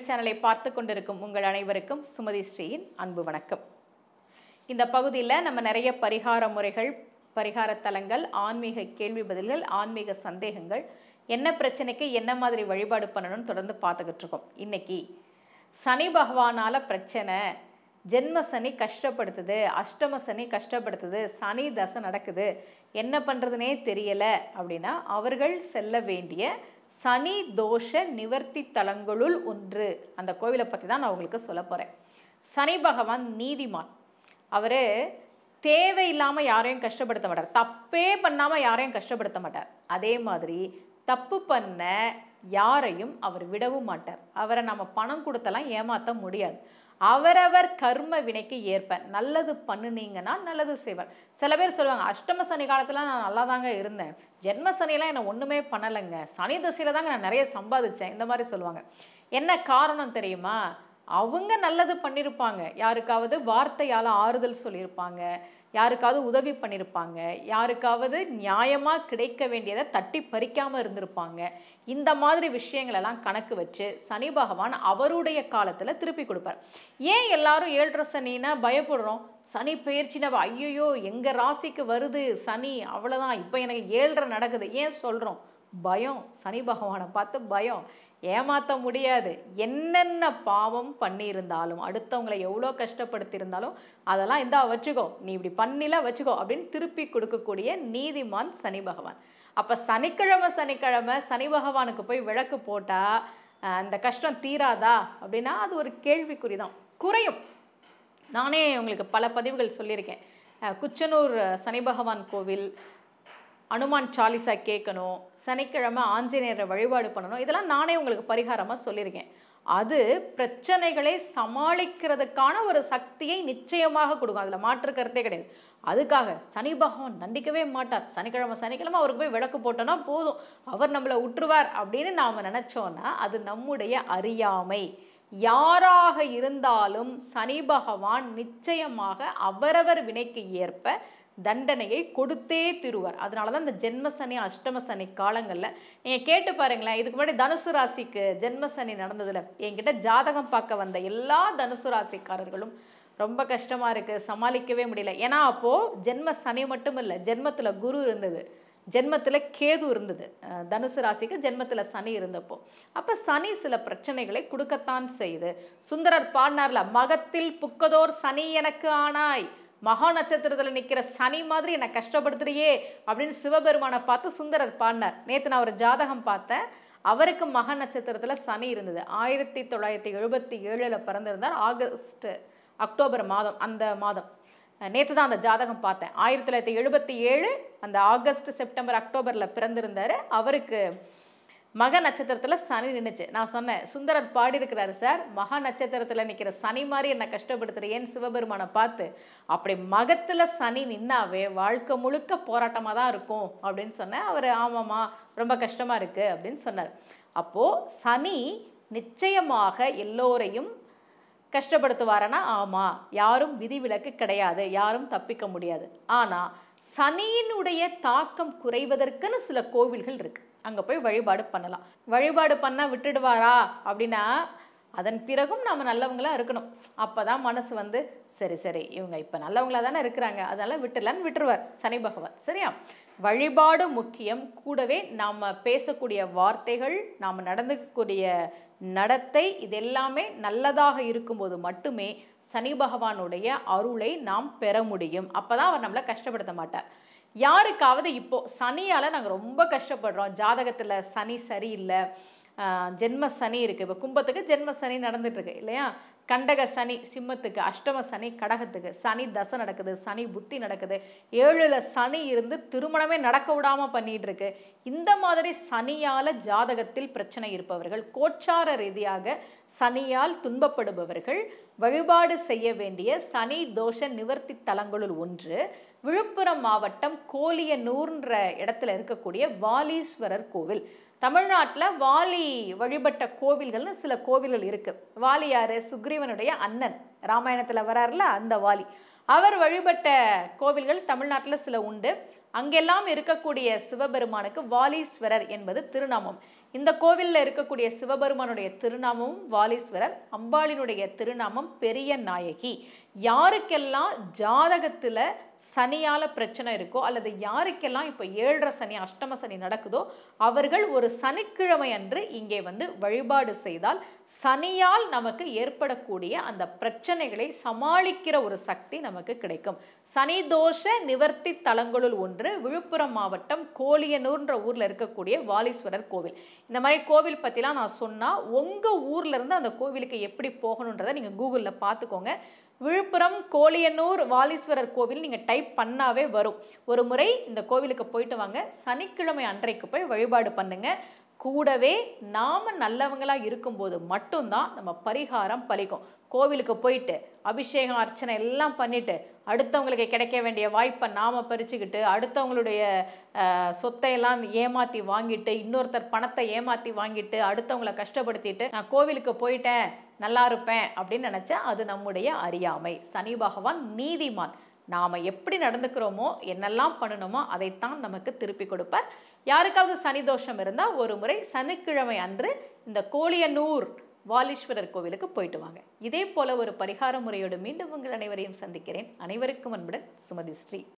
சேனலை பார்த்து கொண்டிருக்கும் உங்கள் அனைவருக்கும் சுமதி ஸ்ரீயின் அன்பு வணக்கம் இந்த பகுதியில் நம்ம நிறைய பரிகார முறைகள் பரிகார தலங்கள் ஆன்மீக கேள்வி பதில்கள் ஆன்மீக சந்தேகங்கள் என்ன பிரச்சனைக்கு என்ன மாதிரி வழிபாடு பண்ணணும்னு தொடர்ந்து பார்த்துக்கிட்டு இருக்கோம் இன்னைக்கு சனி பகவானால பிரச்சனை ஜென்ம சனி கஷ்டப்படுத்துது அஷ்டம சனி கஷ்டப்படுத்துது சனி தசை நடக்குது என்ன பண்ணுறதுனே தெரியல அப்படின்னா அவர்கள் செல்ல வேண்டிய சனி தோஷ நிவர்த்தி தலங்களுள் ஒன்று அந்த கோவிலை பற்றி தான் நான் உங்களுக்கு சொல்ல போகிறேன் சனி பகவான் நீதிமான் அவர் தேவையில்லாமல் யாரையும் கஷ்டப்படுத்த மாட்டார் தப்பே பண்ணாமல் யாரையும் கஷ்டப்படுத்த மாட்டார் அதே மாதிரி தப்பு பண்ண யாரையும் அவர் விடவும் மாட்டார் அவரை நம்ம பணம் கொடுத்தலாம் ஏமாற்ற முடியாது அவரவர் கர்ம வினைக்கு ஏற்ப நல்லது பண்ணுனீங்கன்னா நல்லது செய்வார் சில பேர் சொல்லுவாங்க அஷ்டம சனி காலத்தில் நான் நல்லா தாங்க இருந்தேன் ஜென்ம சனியெல்லாம் என்னை ஒன்றுமே பண்ணலைங்க சனி தசையில் தாங்க நான் நிறைய சம்பாதிச்சேன் இந்த மாதிரி சொல்லுவாங்க என்ன காரணம் தெரியுமா அவங்க நல்லது பண்ணியிருப்பாங்க யாருக்காவது வார்த்தையால் ஆறுதல் சொல்லியிருப்பாங்க யாருக்காவது உதவி பண்ணியிருப்பாங்க யாருக்காவது நியாயமாக கிடைக்க வேண்டியதை தட்டி பறிக்காமல் இருந்திருப்பாங்க இந்த மாதிரி விஷயங்களெல்லாம் கணக்கு வச்சு சனி பகவான் அவருடைய காலத்தில் திருப்பி கொடுப்பார் ஏன் எல்லாரும் ஏழரை சனின்னா பயப்படுறோம் சனி பயிற்சினா ஐயோ எங்கள் ராசிக்கு வருது சனி அவ்வளோதான் இப்போ எனக்கு ஏழரை நடக்குது ஏன் சொல்கிறோம் பயம் சனி பகவானை பார்த்து பயம் ஏமாற்ற முடியாது என்னென்ன பாவம் பண்ணியிருந்தாலும் அடுத்தவங்களை எவ்வளோ கஷ்டப்படுத்தியிருந்தாலும் அதெல்லாம் இந்தா வச்சுக்கோ நீ இப்படி பண்ணில வச்சுக்கோ அப்படின்னு திருப்பி கொடுக்கக்கூடிய நீதிமான் சனி பகவான் அப்போ சனிக்கிழமை சனிக்கிழமை சனி பகவானுக்கு போய் விளக்கு போட்டால் அந்த கஷ்டம் தீராதா அப்படின்னா அது ஒரு கேள்விக்குறி தான் குறையும் நானே உங்களுக்கு பல பதிவுகள் சொல்லியிருக்கேன் அஹ் குச்சனூர் சனி பகவான் கோவில் அனுமான் சாலிசா கேட்கணும் சனிக்கிழமை ஆஞ்சநேயரை வழிபாடு பண்ணணும் இதெல்லாம் நானே உங்களுக்கு பரிகாரமாக சொல்லியிருக்கேன் அது பிரச்சனைகளை சமாளிக்கிறதுக்கான ஒரு சக்தியை நிச்சயமாக கொடுக்கும் அதில் மாற்று கருத்தே கிடையாது அதுக்காக சனி பகவான் நண்டிக்கவே மாட்டார் சனிக்கிழமை சனிக்கிழமை அவருக்கு போய் விளக்கு போட்டோன்னா போதும் அவர் நம்மளை உற்றுவார் அப்படின்னு நாம் நினச்சோன்னா அது நம்முடைய அறியாமை யாராக இருந்தாலும் சனி பகவான் நிச்சயமாக அவரவர் வினைக்கு ஏற்ப தண்டனையை கொடுத்தே திருவார் அதனால தான் இந்த ஜென்ம சனி அஷ்டம சனி காலங்களில் நீங்கள் கேட்டு பாருங்களேன் இதுக்கு முன்னாடி தனுசு ராசிக்கு ஜென்ம சனி நடந்ததில் என்கிட்ட ஜாதகம் பார்க்க வந்த எல்லா தனுசு ராசிக்காரர்களும் ரொம்ப கஷ்டமாக இருக்குது சமாளிக்கவே முடியல ஏன்னா அப்போது ஜென்ம சனி மட்டும் இல்லை ஜென்மத்தில் குரு இருந்தது ஜென்மத்தில் கேது இருந்தது அஹ் தனுசு ராசிக்கு ஜென்மத்தில் சனி இருந்தப்போ அப்போ சனி சில பிரச்சனைகளை கொடுக்கத்தான் செய்யுது சுந்தரர் பாடினார்ல மகத்தில் புக்கதோர் சனி எனக்கு ஆனாய் மகா நட்சத்திரத்தில் நிற்கிற சனி மாதிரி என்னை கஷ்டப்படுத்துறியே அப்படின்னு சிவபெருமானை பார்த்து சுந்தரர் பாடினார் நேற்று நான் ஒரு ஜாதகம் பார்த்தேன் அவருக்கு மக நட்சத்திரத்தில் சனி இருந்தது ஆயிரத்தி தொள்ளாயிரத்தி எழுபத்தி ஏழில் பிறந்திருந்தார் ஆகஸ்ட் அக்டோபர் மாதம் அந்த மாதம் நேற்று தான் அந்த ஜாதகம் பார்த்தேன் ஆயிரத்தி தொள்ளாயிரத்தி எழுபத்தி ஏழு அந்த ஆகஸ்ட் செப்டம்பர் அக்டோபரில் பிறந்திருந்தார் அவருக்கு மக நட்சத்திரத்தில் சனி நின்றுச்சு நான் சொன்னேன் சுந்தரர் பாடியிருக்கிறாரு சார் மகா நட்சத்திரத்தில் நிற்கிற சனி மாதிரி என்னை கஷ்டப்படுத்துறேன்னு சிவபெருமானை பார்த்து அப்படி மகத்தில் சனி நின்னாவே வாழ்க்கை முழுக்க போராட்டமாக தான் இருக்கும் அப்படின்னு சொன்னேன் அவர் ஆமாம்மா ரொம்ப கஷ்டமாக இருக்குது அப்படின்னு சொன்னார் அப்போது சனி நிச்சயமாக எல்லோரையும் கஷ்டப்படுத்துவாரனா ஆமாம் யாரும் விதிவிலக்கு கிடையாது யாரும் தப்பிக்க முடியாது ஆனால் சனியினுடைய தாக்கம் குறைவதற்குன்னு சில கோவில்கள் இருக்கு அங்கே போய் வழிபாடு பண்ணலாம் வழிபாடு பண்ணால் விட்டுடுவாரா அப்படின்னா அதன் பிறகும் நாம் நல்லவங்களா இருக்கணும் அப்போ தான் மனசு வந்து சரி சரி இவங்க இப்போ நல்லவங்களா தானே இருக்கிறாங்க அதனால் விட்டுலான்னு விட்டுருவார் சனி பகவான் சரியா வழிபாடு முக்கியம் கூடவே நாம் பேசக்கூடிய வார்த்தைகள் நாம் நடந்துக்கூடிய நடத்தை இது எல்லாமே நல்லதாக இருக்கும்போது மட்டுமே சனி பகவானுடைய அருளை நாம் பெற முடியும் அப்போ தான் அவர் நம்மளை கஷ்டப்படுத்த மாட்டார் யாருக்காவது இப்போ சனியால் நாங்கள் ரொம்ப கஷ்டப்படுறோம் ஜாதகத்தில் சனி சரியில்லை ஆஹ் ஜென்ம சனி இருக்குது இப்போ கும்பத்துக்கு ஜென்ம சனி நடந்துட்டுருக்கு இல்லையா கண்டக சனி சிம்மத்துக்கு அஷ்டம சனி கடகத்துக்கு சனி தசை நடக்குது சனி புத்தி நடக்குது ஏழுல சனி இருந்து திருமணமே நடக்க விடாம பண்ணிட்டு இருக்கு இந்த மாதிரி சனியால ஜாதகத்தில் பிரச்சனை இருப்பவர்கள் கோச்சார ரீதியாக சனியால் துன்பப்படுபவர்கள் வழிபாடு செய்ய வேண்டிய சனி தோஷ நிவர்த்தி தலங்களுள் ஒன்று விழுப்புரம் மாவட்டம் கோலியனூர்ன்ற இடத்துல இருக்கக்கூடிய வாலீஸ்வரர் கோவில் தமிழ்நாட்டில் வாலி வழிபட்ட கோவில்கள்னு சில கோவில்கள் இருக்கு வாலி யாரு சுக்ரீவனுடைய அண்ணன் ராமாயணத்தில் வராருல அந்த வாலி அவர் வழிபட்ட கோவில்கள் தமிழ்நாட்டில் சில உண்டு அங்கெல்லாம் இருக்கக்கூடிய சிவபெருமானுக்கு வாலீஸ்வரர் என்பது திருநாமம் இந்த கோவிலில் இருக்கக்கூடிய சிவபெருமானுடைய திருநாமமும் வாலீஸ்வரர் அம்பாளினுடைய திருநாமம் பெரிய நாயகி யாருக்கெல்லாம் ஜாதகத்துல சனியால பிரச்சனை இருக்கோ அல்லது யாருக்கெல்லாம் இப்போ ஏழரை சனி அஷ்டம சனி நடக்குதோ அவர்கள் ஒரு சனிக்கிழமை அன்று இங்கே வந்து வழிபாடு செய்தால் சனியால் நமக்கு ஏற்படக்கூடிய அந்த பிரச்சனைகளை சமாளிக்கிற ஒரு சக்தி நமக்கு கிடைக்கும் சனி தோஷ நிவர்த்தி தலங்களுள் ஒன்று விழுப்புரம் மாவட்டம் கோலியனூர்ன்ற ஊர்ல இருக்கக்கூடிய வாலீஸ்வரர் கோவில் இந்த மாதிரி கோவில் பற்றிலாம் நான் சொன்னால் உங்கள் ஊர்ல இருந்து அந்த கோவிலுக்கு எப்படி போகணுன்றதை நீங்கள் கூகுளில் பார்த்துக்கோங்க விழுப்புரம் கோலியனூர் வாலீஸ்வரர் கோவில் நீங்கள் டைப் பண்ணாவே வரும் ஒரு முறை இந்த கோவிலுக்கு போயிட்டு வாங்க சனிக்கிழமை அன்றைக்கு போய் வழிபாடு பண்ணுங்க கூடவே நாம நல்லவங்களா இருக்கும்போது மட்டும்தான் நம்ம பரிகாரம் பலிக்கும் கோவிலுக்கு போயிட்டு அபிஷேகம் அர்ச்சனை எல்லாம் பண்ணிட்டு அடுத்தவங்களுக்கு கிடைக்க வேண்டிய வாய்ப்பை நாம பறிச்சுக்கிட்டு அடுத்தவங்களுடைய அஹ், சொத்தையெல்லாம் ஏமாத்தி வாங்கிட்டு இன்னொருத்தர் பணத்தை ஏமாத்தி வாங்கிட்டு அடுத்தவங்களை கஷ்டப்படுத்திட்டு நான் கோவிலுக்கு போயிட்டேன் நல்லா இருப்பேன் அப்படின்னு நினைச்சா அது நம்முடைய அறியாமை சனி பகவான் நீதிமான் நாம எப்படி நடந்துக்கிறோமோ என்னெல்லாம் பண்ணணுமோ அதைத்தான் நமக்கு திருப்பி கொடுப்பார் யாருக்காவது சனி தோஷம் இருந்தால் ஒரு முறை சனிக்கிழமை அன்று இந்த கோலியனூர் வாலீஸ்வரர் கோவிலுக்கு போயிட்டு வாங்க இதே போல ஒரு பரிகார முறையோடு மீண்டும் உங்கள் அனைவரையும் சந்திக்கிறேன் அனைவருக்கும் அன்புடன் சுமதி ஸ்ரீ